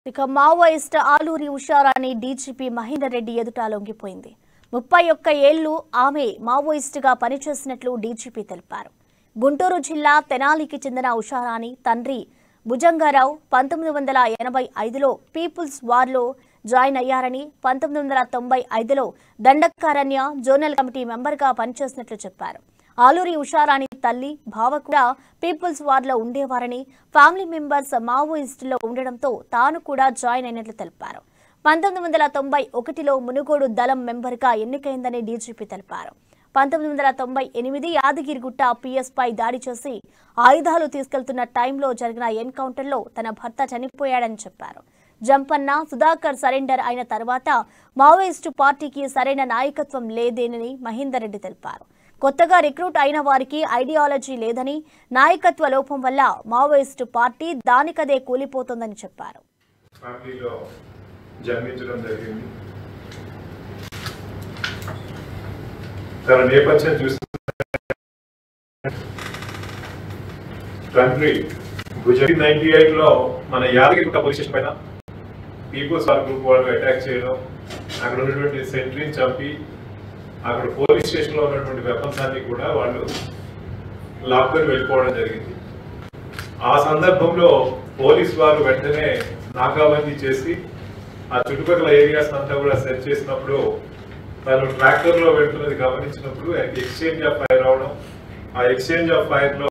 ఇక Maoist Aluri Usharani DGP Mahender Reddy ఎదుట లొంగిపోయింది ముప్పై ఒక్క ఏళ్లు ఆమె మావోయిస్టుగా పనిచేసినట్లు డీజీపీ తెలిపారు గుంటూరు జిల్లా తెనాలికి చెందిన ఉషారాణి తండ్రి భుజంగారావు పంతొమ్మిది వందల ఎనభై ఐదులో పీపుల్స్ వార్లో జాయిన్ అయ్యారని పంతొమ్మిది వందల తొంభై ఐదులో దండకారణ్య జోనల్ కమిటీ మెంబర్గా పనిచేసినట్లు చెప్పారు ఆలూరి ఉషారాణి తల్లి బావ కూడా పీపుల్స్ వార్లో ఉండేవారని ఫ్యామిలీ మెంబర్స్ మావోయిస్టులో ఉండడంతో తాను కూడా జాయిన్ అయినట్లు తెలిపారు పంతొమ్మిది వందల తొంభై ఒకటిలో మునుగోడు దళం మెంబర్గా ఎన్నికైందని డీజీపీ తెలిపారు పంతొమ్మిది వందల తొంభై ఎనిమిది యాదగిరిగుట్ట పిఎస్ పై దాడి చేసి ఆయుధాలు తీసుకెళ్తున్న టైంలో జరిగిన ఎన్కౌంటర్లో తన భర్త చనిపోయాడని చెప్పారు జంపన్న సుధాకర్ సరెండర్ అయిన తర్వాత మావోయిస్టు పార్టీకి సరైన నాయకత్వం లేదేనని మహేందర్ రెడ్డి తెలిపారు కొత్తగా రిక్రూట్ అయిన వారికి ఐడియాలజీ లేదని నాయకత్వ లోపం వల్ల మావోయిస్టు పార్టీ దానికదే కూలిపోతోందని చెప్పారు ఫ్యామిలీలో జన్మించడం జరిగింది తన నేపథ్యం చూస్తే తండ్రి గుజరాత్ నైన్టీ ఎయిట్ లో మన యాదగిరిగుట్ట పోలీస్ స్టేషన్ పైన పీపుల్స్ వార్ గ్రూప్ వాళ్ళు అటాక్ చేయడం అక్కడ ఉన్నటువంటి సెంట్రీని చంపి అక్కడ పోలీస్ స్టేషన్ లో ఉన్నటువంటి వెపన్స్ అన్ని కూడా వాళ్ళు లాక్కొని వెళ్ళిపోవడం జరిగింది ఆ సందర్భంలో పోలీస్ వారు వెంటనే నాకాబందీ చేసి ఆ చుట్టుపక్కల ఏరియాస్ అంతా కూడా సెర్చ్ చేసినప్పుడు తను ట్రాక్టర్ లో వెళ్తున్నది గమనించినప్పుడు ఎక్స్చేంజ్ ఆఫ్ ఫైర్ అవడం ఆ ఎక్స్చేంజ్ ఆఫ్ ఫైర్ లో